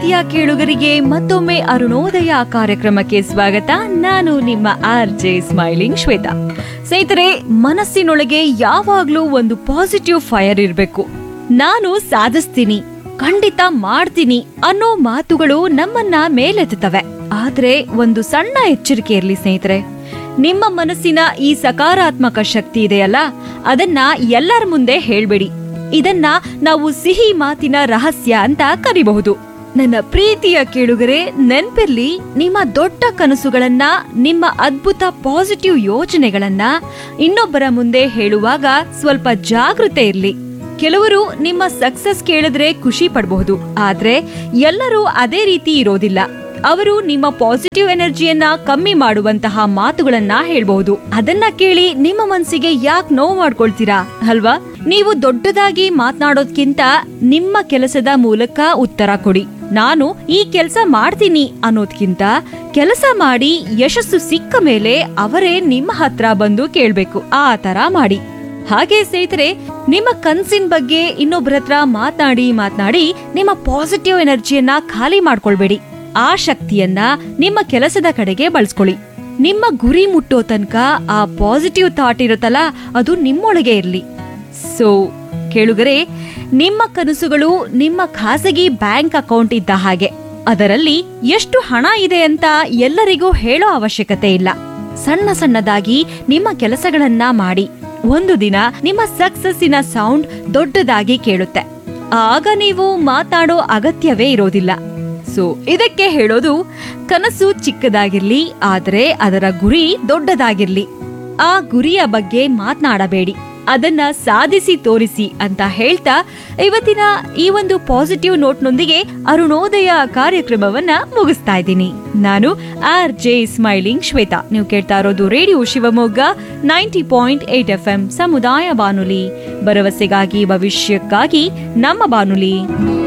ಪ್ರೀತಿಯ ಕೇಳುಗರಿಗೆ ಮತ್ತೊಮ್ಮೆ ಅರುಣೋದಯ ಕಾರ್ಯಕ್ರಮಕ್ಕೆ ಸ್ವಾಗತ ನಾನು ನಿಮ್ಮ ಆರ್ ಜೆ ಸ್ಮೈಲಿಂಗ್ ಶ್ವೇತಾ ಸ್ನೇಹಿತರೆ ಮನಸ್ಸಿನೊಳಗೆ ಯಾವಾಗ್ಲೂ ಒಂದು ಪಾಸಿಟಿವ್ ಫೈರ್ ಇರಬೇಕು ನಾನು ಸಾಧಿಸ್ತೀನಿ ಖಂಡಿತ ಮಾಡ್ತೀನಿ ಅನ್ನೋ ಮಾತುಗಳು ನಮ್ಮನ್ನ ಮೇಲೆತ್ತುತ್ತವೆ ಆದ್ರೆ ಒಂದು ಸಣ್ಣ ಎಚ್ಚರಿಕೆ ಇರ್ಲಿ ಸ್ನೇಹಿತರೆ ನಿಮ್ಮ ಮನಸ್ಸಿನ ಈ ಸಕಾರಾತ್ಮಕ ಶಕ್ತಿ ಇದೆಯಲ್ಲ ಅದನ್ನ ಎಲ್ಲರ ಮುಂದೆ ಹೇಳ್ಬೇಡಿ ಇದನ್ನ ನಾವು ಸಿಹಿ ಮಾತಿನ ರಹಸ್ಯ ಅಂತ ಕರಿಬಹುದು ನನ್ನ ಪ್ರೀತಿಯ ಕೇಳುಗರೆ ನೆನ್ಪಿರ್ಲಿ ನಿಮ್ಮ ದೊಡ್ಡ ಕನಸುಗಳನ್ನ ನಿಮ್ಮ ಅದ್ಭುತ ಪಾಸಿಟಿವ್ ಯೋಚನೆಗಳನ್ನ ಇನ್ನೊಬ್ಬರ ಮುಂದೆ ಹೇಳುವಾಗ ಸ್ವಲ್ಪ ಜಾಗೃತೆ ಇರ್ಲಿ ಕೆಲವರು ನಿಮ್ಮ ಸಕ್ಸಸ್ ಕೇಳಿದ್ರೆ ಖುಷಿ ಪಡಬಹುದು ಆದ್ರೆ ಎಲ್ಲರೂ ಅದೇ ರೀತಿ ಇರೋದಿಲ್ಲ ಅವರು ನಿಮ್ಮ ಪಾಸಿಟಿವ್ ಎನರ್ಜಿಯನ್ನ ಕಮ್ಮಿ ಮಾಡುವಂತಹ ಮಾತುಗಳನ್ನ ಹೇಳ್ಬಹುದು ಅದನ್ನ ಕೇಳಿ ನಿಮ್ಮ ಮನಸ್ಸಿಗೆ ಯಾಕೆ ನೋವು ಮಾಡ್ಕೊಳ್ತೀರಾ ಅಲ್ವಾ ನೀವು ದೊಡ್ಡದಾಗಿ ಮಾತನಾಡೋದ್ಕಿಂತ ನಿಮ್ಮ ಕೆಲಸದ ಮೂಲಕ ಉತ್ತರ ಕೊಡಿ ನಾನು ಈ ಕೆಲಸ ಮಾಡ್ತೀನಿ ಅನ್ನೋದ್ಕಿಂತ ಕೆಲಸ ಮಾಡಿ ಯಶಸ್ಸು ಸಿಕ್ಕ ಮೇಲೆ ಅವರೇ ನಿಮ್ಮ ಹತ್ರ ಬಂದು ಕೇಳ್ಬೇಕು ಆ ತರ ಮಾಡಿ ಹಾಗೆ ಸ್ನೇಹಿತರೆ ನಿಮ್ಮ ಕನ್ಸಿನ ಬಗ್ಗೆ ಇನ್ನೊಬ್ಬರ ಹತ್ರ ಮಾತನಾಡಿ ಮಾತನಾಡಿ ನಿಮ್ಮ ಪಾಸಿಟಿವ್ ಎನರ್ಜಿಯನ್ನ ಖಾಲಿ ಮಾಡ್ಕೊಳ್ಬೇಡಿ ಆ ಶಕ್ತಿಯನ್ನ ನಿಮ್ಮ ಕೆಲಸದ ಕಡೆಗೆ ಬಳಸ್ಕೊಳ್ಳಿ ನಿಮ್ಮ ಗುರಿ ಮುಟ್ಟೋ ತನಕ ಆ ಪಾಸಿಟಿವ್ ಥಾಟ್ ಇರುತ್ತಲ್ಲ ಅದು ನಿಮ್ಮೊಳಗೆ ಇರ್ಲಿ ಸೊ ಕೇಳುಗರೆ ನಿಮ್ಮ ಕನಸುಗಳು ನಿಮ್ಮ ಖಾಸಗಿ ಬ್ಯಾಂಕ್ ಅಕೌಂಟ್ ಇದ್ದ ಹಾಗೆ ಅದರಲ್ಲಿ ಎಷ್ಟು ಹಣ ಇದೆ ಅಂತ ಎಲ್ಲರಿಗೂ ಹೇಳೋ ಅವಶ್ಯಕತೆ ಇಲ್ಲ ಸಣ್ಣ ಸಣ್ಣದಾಗಿ ನಿಮ್ಮ ಕೆಲಸಗಳನ್ನ ಮಾಡಿ ಒಂದು ದಿನ ನಿಮ್ಮ ಸಕ್ಸಸ್ಸಿನ ಸೌಂಡ್ ದೊಡ್ಡದಾಗಿ ಕೇಳುತ್ತೆ ಆಗ ನೀವು ಮಾತಾಡೋ ಅಗತ್ಯವೇ ಇರೋದಿಲ್ಲ ಸೊ ಇದಕ್ಕೆ ಹೇಳೋದು ಕನಸು ಚಿಕ್ಕದಾಗಿರ್ಲಿ ಆದರೆ ಅದರ ಗುರಿ ದೊಡ್ಡದಾಗಿರ್ಲಿ ಆ ಗುರಿಯ ಬಗ್ಗೆ ಮಾತನಾಡಬೇಡಿ ಅದನ್ನ ಸಾಧಿಸಿ ತೋರಿಸಿ ಅಂತ ಹೇಳ್ತಾ ಇವತ್ತಿನ ಈ ಒಂದು ಪಾಸಿಟಿವ್ ನೋಟ್ನೊಂದಿಗೆ ಅರುಣೋದಯ ಕಾರ್ಯಕ್ರಮವನ್ನ ಮುಗಿಸ್ತಾ ಇದ್ದೀನಿ ನಾನು ಆರ್ ಜೆ ಸ್ಮೈಲಿಂಗ್ ಶ್ವೇತಾ ನೀವು ಕೇಳ್ತಾ ಇರೋದು radio Shivamogga ninety point eight F M ಸಮುದಾಯ ಬಾನುಲಿ ಭರವಸೆಗಾಗಿ ಭವಿಷ್ಯಕ್ಕಾಗಿ ನಮ್ಮ ಬಾನುಲಿ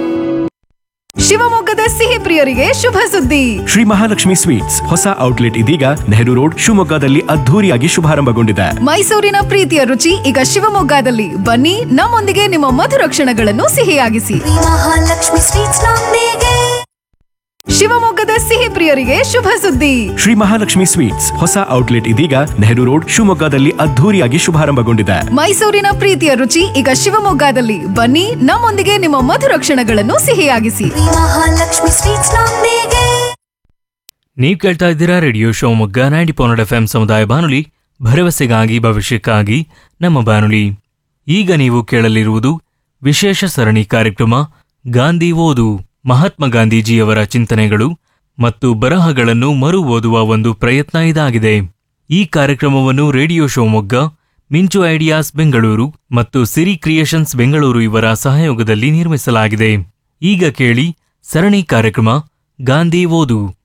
ಶಿವಮೊಗ್ಗದ ಸಿಹಿ ಪ್ರಿಯರಿಗೆ ಶುಭ ಸುದ್ದಿ ಶ್ರೀ ಮಹಾಲಕ್ಷ್ಮಿ ಸ್ವೀಟ್ಸ್ ಹೊಸ ಔಟ್ಲೆಟ್ ಇದೀಗ ನೆಹರು ರೋಡ್ ಶಿವಮೊಗ್ಗದಲ್ಲಿ ಅದ್ಧೂರಿಯಾಗಿ ಶುಭಾರಂಭಗೊಂಡಿದೆ ಮೈಸೂರಿನ ಪ್ರೀತಿಯ ರುಚಿ ಈಗ ಶಿವಮೊಗ್ಗದಲ್ಲಿ ಬನ್ನಿ ನಮ್ಮೊಂದಿಗೆ ನಿಮ್ಮ ಮಧುರ ಕ್ಷಣಗಳನ್ನು ಸಿಹಿಯಾಗಿಸಿ ಮಹಾಲಕ್ಷ್ಮಿ ಸ್ವೀಟ್ಸ್ ನೊಂದಿಗೆ ಶಿವಮೊಗ್ಗದ ಸಿಹಿ ಪ್ರಿಯರಿಗೆ ಶುಭ ಸುದ್ದಿ ಶ್ರೀ ಮಹಾಲಕ್ಷ್ಮಿ ಸ್ವೀಟ್ಸ್ ಹೊಸ ಔಟ್ಲೆಟ್ ಇದೀಗ ನೆಹರು ರೋಡ್ ಶಿವಮೊಗ್ಗದಲ್ಲಿ ಅದ್ಧೂರಿಯಾಗಿ ಶುಭಾರಂಭಗೊಂಡಿದೆ ಮೈಸೂರಿನ ಪ್ರೀತಿಯ ರುಚಿ ಈಗ ಶಿವಮೊಗ್ಗದಲ್ಲಿ ಬನ್ನಿ ನಮ್ಮೊಂದಿಗೆ ನಿಮ್ಮ ಮಧುರ ಕ್ಷಣಗಳನ್ನು ಸಿಹಿಯಾಗಿಸಿ ಮಹಾಲಕ್ಷ್ಮಿ ಸ್ವೀಟ್ಸ್ ನೊಂದಿಗೆ ನೀವು ಕೇಳ್ತಾ ಇದ್ದೀರಾ radio Shivamogga ninety point F M ಸಮುದಾಯ ಬಾನುಲಿ ಭರವಸೆಗಾಗಿ ಭವಿಷ್ಯಕ್ಕಾಗಿ ನಮ್ಮ ಬಾನುಲಿ ಈಗ ನೀವು ಕೇಳಲಿರುವುದು ವಿಶೇಷ ಸರಣಿ ಕಾರ್ಯಕ್ರಮ ಗಾಂಧಿ ಓದು ಮಹಾತ್ಮ ಗಾಂಧೀಜಿಯವರ ಚಿಂತನೆಗಳು ಮತ್ತು ಬರಹಗಳನ್ನು ಮರು ಓದುವ ಒಂದು ಪ್ರಯತ್ನ ಇದಾಗಿದೆ ಈ ಕಾರ್ಯಕ್ರಮವನ್ನು ರೇಡಿಯೋ ಶಿವಮೊಗ್ಗ ಮಿಂಚು ಐಡಿಯಾಸ್ ಬೆಂಗಳೂರು ಮತ್ತು ಸಿರಿ ಕ್ರಿಯೇಷನ್ಸ್ ಬೆಂಗಳೂರು ಇವರ ಸಹಯೋಗದಲ್ಲಿ ನಿರ್ಮಿಸಲಾಗಿದೆ ಈಗ ಕೇಳಿ ಸರಣಿ ಕಾರ್ಯಕ್ರಮ ಗಾಂಧಿ ಓದು